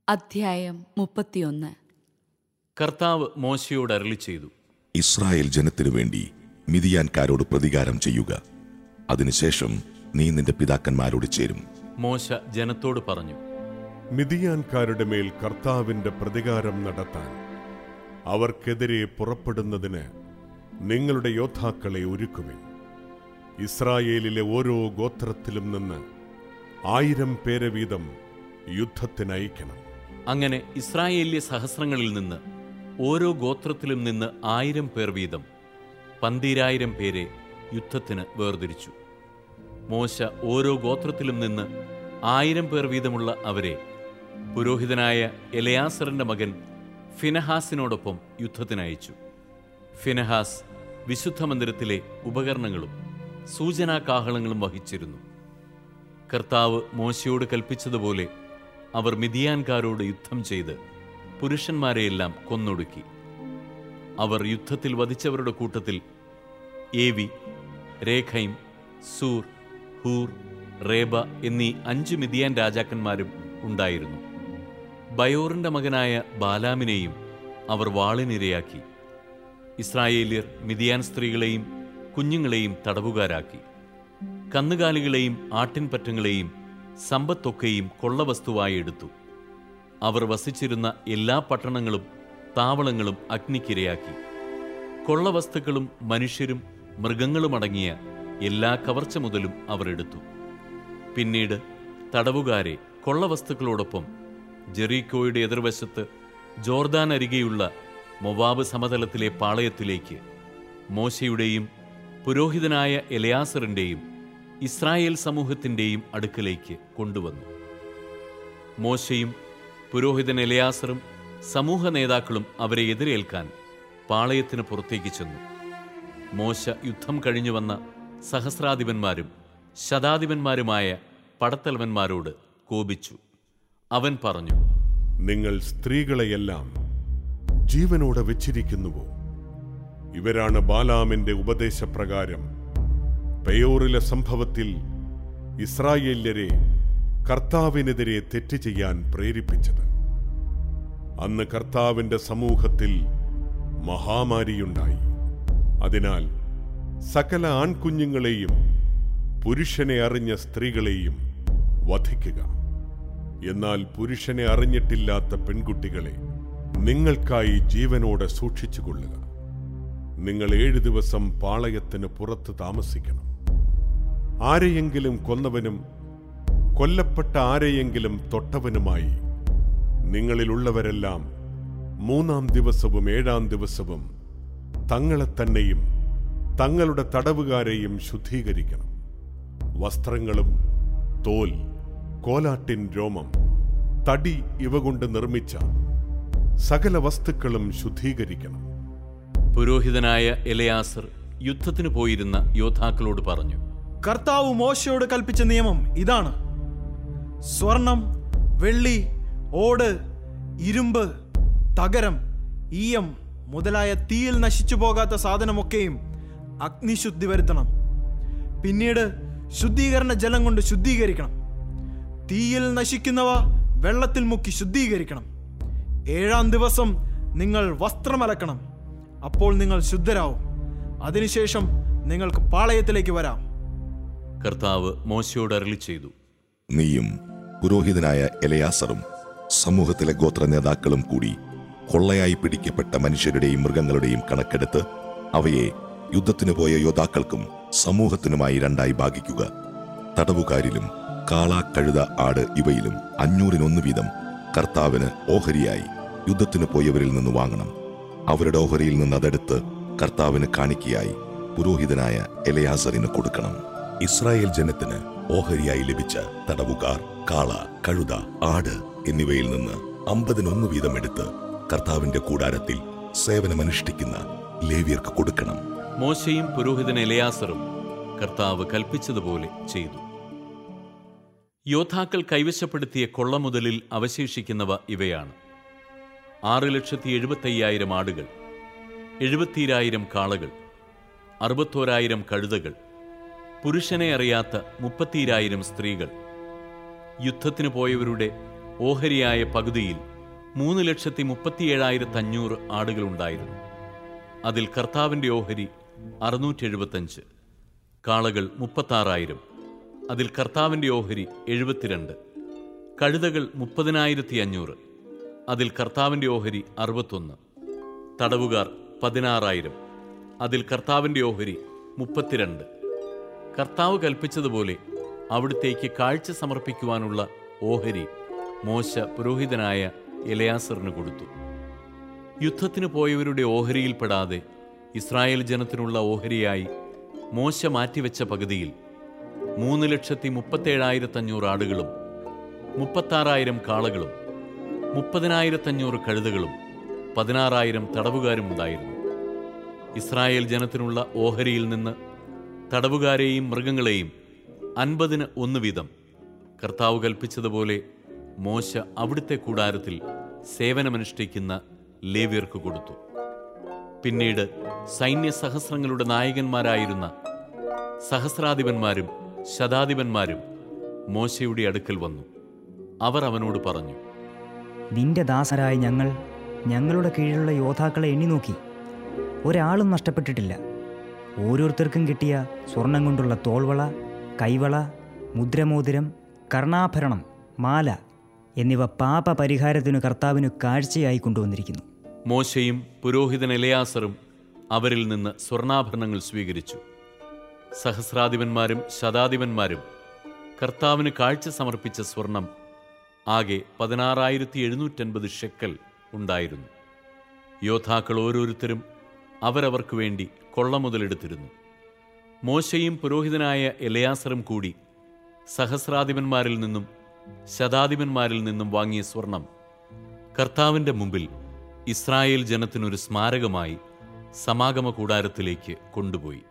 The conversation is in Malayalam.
അധ്യായം മുപ്പത്തിയൊന്ന് കർത്താവ് മോശയോട് അരളി ചെയ്തു ഇസ്രായേൽ ജനത്തിനു വേണ്ടി മിതിയാൻകാരോട് പ്രതികാരം ചെയ്യുക അതിനുശേഷം നീ നിന്റെ പിതാക്കന്മാരോട് ചേരും മോശ ജനത്തോട് പറഞ്ഞു മിതിയാൻകാരുടെ മേൽ കർത്താവിന്റെ പ്രതികാരം നടത്താൻ അവർക്കെതിരെ പുറപ്പെടുന്നതിന് നിങ്ങളുടെ യോദ്ധാക്കളെ ഒരുക്കുവിൻ ഇസ്രായേലിലെ ഓരോ ഗോത്രത്തിലും നിന്ന് ആയിരം പേരെ വീതം യുദ്ധത്തിനയക്കണം അങ്ങനെ ഇസ്രായേല്യ സഹസ്രങ്ങളിൽ നിന്ന് ഓരോ ഗോത്രത്തിലും നിന്ന് ആയിരം പേർ വീതം പന്തീരായിരം പേരെ യുദ്ധത്തിന് വേർതിരിച്ചു മോശ ഓരോ ഗോത്രത്തിലും നിന്ന് ആയിരം പേർ വീതമുള്ള അവരെ പുരോഹിതനായ എലയാസറിന്റെ മകൻ ഫിനഹാസിനോടൊപ്പം യുദ്ധത്തിനയച്ചു ഫിനഹാസ് വിശുദ്ധ മന്ദിരത്തിലെ ഉപകരണങ്ങളും സൂചനാകാഹളങ്ങളും വഹിച്ചിരുന്നു കർത്താവ് മോശയോട് കൽപ്പിച്ചതുപോലെ അവർ മിതിയാൻകാരോട് യുദ്ധം ചെയ്ത് പുരുഷന്മാരെയെല്ലാം കൊന്നൊടുക്കി അവർ യുദ്ധത്തിൽ വധിച്ചവരുടെ കൂട്ടത്തിൽ ഏവി രേഖൈം സൂർ ഹൂർ റേബ എന്നീ അഞ്ച് മിതിയാൻ രാജാക്കന്മാരും ഉണ്ടായിരുന്നു ബയോറിന്റെ മകനായ ബാലാമിനെയും അവർ വാളിനിരയാക്കി ഇസ്രായേല്യർ മിതിയാൻ സ്ത്രീകളെയും കുഞ്ഞുങ്ങളെയും തടവുകാരാക്കി കന്നുകാലികളെയും ആട്ടിൻപറ്റങ്ങളെയും സമ്പത്തൊക്കെയും കൊള്ളവസ്തുവായി എടുത്തു അവർ വസിച്ചിരുന്ന എല്ലാ പട്ടണങ്ങളും താവളങ്ങളും അഗ്നിക്കിരയാക്കി കൊള്ളവസ്തുക്കളും മനുഷ്യരും മൃഗങ്ങളുമടങ്ങിയ എല്ലാ കവർച്ച മുതലും അവർ എടുത്തു പിന്നീട് തടവുകാരെ കൊള്ളവസ്തുക്കളോടൊപ്പം ജെറീക്കോയുടെ എതിർവശത്ത് ജോർദാൻ അരികെയുള്ള മൊവാബ് സമതലത്തിലെ പാളയത്തിലേക്ക് മോശയുടെയും പുരോഹിതനായ എലയാസറിന്റെയും ഇസ്രായേൽ സമൂഹത്തിന്റെയും അടുക്കലേക്ക് കൊണ്ടുവന്നു മോശയും പുരോഹിതൻ എലയാസറും സമൂഹ നേതാക്കളും അവരെ എതിരേൽക്കാൻ പാളയത്തിന് പുറത്തേക്ക് ചെന്നു മോശ യുദ്ധം കഴിഞ്ഞു വന്ന സഹസ്രാധിപന്മാരും ശതാധിപന്മാരുമായ പടത്തലവന്മാരോട് കോപിച്ചു അവൻ പറഞ്ഞു നിങ്ങൾ സ്ത്രീകളെയെല്ലാം ജീവനോടെ വെച്ചിരിക്കുന്നുവോ ഇവരാണ് ബാലാമിന്റെ ഉപദേശപ്രകാരം പെയോറിലെ സംഭവത്തിൽ ഇസ്രായേല്യരെ കർത്താവിനെതിരെ തെറ്റ് ചെയ്യാൻ പ്രേരിപ്പിച്ചത് അന്ന് കർത്താവിന്റെ സമൂഹത്തിൽ മഹാമാരിയുണ്ടായി അതിനാൽ സകല ആൺകുഞ്ഞുങ്ങളെയും പുരുഷനെ അറിഞ്ഞ സ്ത്രീകളെയും വധിക്കുക എന്നാൽ പുരുഷനെ അറിഞ്ഞിട്ടില്ലാത്ത പെൺകുട്ടികളെ നിങ്ങൾക്കായി ജീവനോടെ സൂക്ഷിച്ചുകൊള്ളുക നിങ്ങൾ ഏഴു ദിവസം പാളയത്തിന് പുറത്ത് താമസിക്കണം ആരെയെങ്കിലും കൊന്നവനും കൊല്ലപ്പെട്ട ആരെയെങ്കിലും തൊട്ടവനുമായി നിങ്ങളിലുള്ളവരെല്ലാം മൂന്നാം ദിവസവും ഏഴാം ദിവസവും തങ്ങളെ തന്നെയും തങ്ങളുടെ തടവുകാരെയും ശുദ്ധീകരിക്കണം വസ്ത്രങ്ങളും തോൽ കോലാട്ടിൻ രോമം തടി ഇവ കൊണ്ട് നിർമ്മിച്ച സകല വസ്തുക്കളും ശുദ്ധീകരിക്കണം പുരോഹിതനായ എലയാസർ യുദ്ധത്തിന് പോയിരുന്ന യോദ്ധാക്കളോട് പറഞ്ഞു കർത്താവ് മോശയോട് കൽപ്പിച്ച നിയമം ഇതാണ് സ്വർണം വെള്ളി ഓട് ഇരുമ്പ് തകരം ഈയം മുതലായ തീയിൽ നശിച്ചു പോകാത്ത സാധനമൊക്കെയും അഗ്നിശുദ്ധി വരുത്തണം പിന്നീട് ശുദ്ധീകരണ ജലം കൊണ്ട് ശുദ്ധീകരിക്കണം തീയിൽ നശിക്കുന്നവ വെള്ളത്തിൽ മുക്കി ശുദ്ധീകരിക്കണം ഏഴാം ദിവസം നിങ്ങൾ വസ്ത്രമലക്കണം അപ്പോൾ നിങ്ങൾ ശുദ്ധരാവും അതിനുശേഷം നിങ്ങൾക്ക് പാളയത്തിലേക്ക് വരാം കർത്താവ് മോശയോട് അരളി ചെയ്തു നീയും പുരോഹിതനായ എലയാസറും സമൂഹത്തിലെ ഗോത്ര നേതാക്കളും കൂടി കൊള്ളയായി പിടിക്കപ്പെട്ട മനുഷ്യരുടെയും മൃഗങ്ങളുടെയും കണക്കെടുത്ത് അവയെ യുദ്ധത്തിനു പോയ യോദ്ധാക്കൾക്കും സമൂഹത്തിനുമായി രണ്ടായി ഭാഗിക്കുക തടവുകാരിലും കാള കഴുത ആട് ഇവയിലും അഞ്ഞൂറിനൊന്ന് വീതം കർത്താവിന് ഓഹരിയായി യുദ്ധത്തിനു പോയവരിൽ നിന്ന് വാങ്ങണം അവരുടെ ഓഹരിയിൽ നിന്ന് അതെടുത്ത് കർത്താവിന് കാണിക്കയായി പുരോഹിതനായ എലയാസറിന് കൊടുക്കണം ഇസ്രായേൽ ജനത്തിന് ഓഹരിയായി ലഭിച്ച തടവുകാർ കാള കഴുത ആട് എന്നിവയിൽ നിന്ന് അമ്പതിനൊന്ന് വീതം എടുത്ത് കർത്താവിന്റെ കൂടാരത്തിൽ സേവനമനുഷ്ഠിക്കുന്ന ലേവ്യർക്ക് കൊടുക്കണം മോശയും പുരോഹിതൻ എലയാസറും കർത്താവ് കൽപ്പിച്ചതുപോലെ ചെയ്തു യോദ്ധാക്കൾ കൈവശപ്പെടുത്തിയ കൊള്ളമുതലിൽ അവശേഷിക്കുന്നവ ഇവയാണ് ആറ് ലക്ഷത്തി എഴുപത്തയ്യായിരം ആടുകൾ എഴുപത്തിരായിരം കാളകൾ അറുപത്തോരായിരം കഴുതകൾ പുരുഷനെ അറിയാത്ത മുപ്പത്തിരായിരം സ്ത്രീകൾ യുദ്ധത്തിന് പോയവരുടെ ഓഹരിയായ പകുതിയിൽ മൂന്ന് ലക്ഷത്തി മുപ്പത്തിയേഴായിരത്തി അഞ്ഞൂറ് ആടുകളുണ്ടായിരുന്നു അതിൽ കർത്താവിൻ്റെ ഓഹരി അറുന്നൂറ്റി എഴുപത്തഞ്ച് കാളകൾ മുപ്പത്താറായിരം അതിൽ കർത്താവിൻ്റെ ഓഹരി എഴുപത്തിരണ്ട് കഴുതകൾ മുപ്പതിനായിരത്തി അഞ്ഞൂറ് അതിൽ കർത്താവിൻ്റെ ഓഹരി അറുപത്തൊന്ന് തടവുകാർ പതിനാറായിരം അതിൽ കർത്താവിൻ്റെ ഓഹരി മുപ്പത്തിരണ്ട് കർത്താവ് കൽപ്പിച്ചതുപോലെ അവിടുത്തേക്ക് കാഴ്ച സമർപ്പിക്കുവാനുള്ള ഓഹരി മോശ പുരോഹിതനായ എലയാസറിന് കൊടുത്തു യുദ്ധത്തിന് പോയവരുടെ ഓഹരിയിൽപ്പെടാതെ ഇസ്രായേൽ ജനത്തിനുള്ള ഓഹരിയായി മോശ മാറ്റിവെച്ച പകുതിയിൽ മൂന്ന് ലക്ഷത്തി മുപ്പത്തേഴായിരത്തഞ്ഞൂറ് ആടുകളും മുപ്പത്താറായിരം കാളകളും മുപ്പതിനായിരത്തഞ്ഞൂറ് കഴുതകളും പതിനാറായിരം തടവുകാരും ഉണ്ടായിരുന്നു ഇസ്രായേൽ ജനത്തിനുള്ള ഓഹരിയിൽ നിന്ന് തടവുകാരെയും മൃഗങ്ങളെയും അൻപതിന് ഒന്ന് വീതം കർത്താവ് കൽപ്പിച്ചതുപോലെ മോശ അവിടുത്തെ കൂടാരത്തിൽ സേവനമനുഷ്ഠിക്കുന്ന ലേവ്യർക്ക് കൊടുത്തു പിന്നീട് സൈന്യ സഹസ്രങ്ങളുടെ നായകന്മാരായിരുന്ന സഹസ്രാധിപന്മാരും ശതാധിപന്മാരും മോശയുടെ അടുക്കൽ വന്നു അവർ അവനോട് പറഞ്ഞു നിന്റെ ദാസരായ ഞങ്ങൾ ഞങ്ങളുടെ കീഴിലുള്ള യോദ്ധാക്കളെ എണ്ണി നോക്കി ഒരാളും നഷ്ടപ്പെട്ടിട്ടില്ല ഓരോരുത്തർക്കും കിട്ടിയ സ്വർണം കൊണ്ടുള്ള തോൾവള കൈവള മുദ്രമോതിരം കർണാഭരണം മാല എന്നിവ പാപ പരിഹാരത്തിനു കർത്താവിനു കാഴ്ചയായി കൊണ്ടുവന്നിരിക്കുന്നു മോശയും പുരോഹിതൻ എലയാസറും അവരിൽ നിന്ന് സ്വർണ്ണാഭരണങ്ങൾ സ്വീകരിച്ചു സഹസ്രാധിപന്മാരും ശതാധിപന്മാരും കർത്താവിന് കാഴ്ച സമർപ്പിച്ച സ്വർണം ആകെ പതിനാറായിരത്തി എഴുന്നൂറ്റൻപത് ഷെക്കൽ ഉണ്ടായിരുന്നു യോദ്ധാക്കൾ ഓരോരുത്തരും അവരവർക്ക് വേണ്ടി കൊള്ള മുതലെടുത്തിരുന്നു മോശയും പുരോഹിതനായ എലയാസറും കൂടി സഹസ്രാധിപന്മാരിൽ നിന്നും ശതാധിപന്മാരിൽ നിന്നും വാങ്ങിയ സ്വർണം കർത്താവിൻ്റെ മുമ്പിൽ ഇസ്രായേൽ ജനത്തിനൊരു സ്മാരകമായി സമാഗമ കൂടാരത്തിലേക്ക് കൊണ്ടുപോയി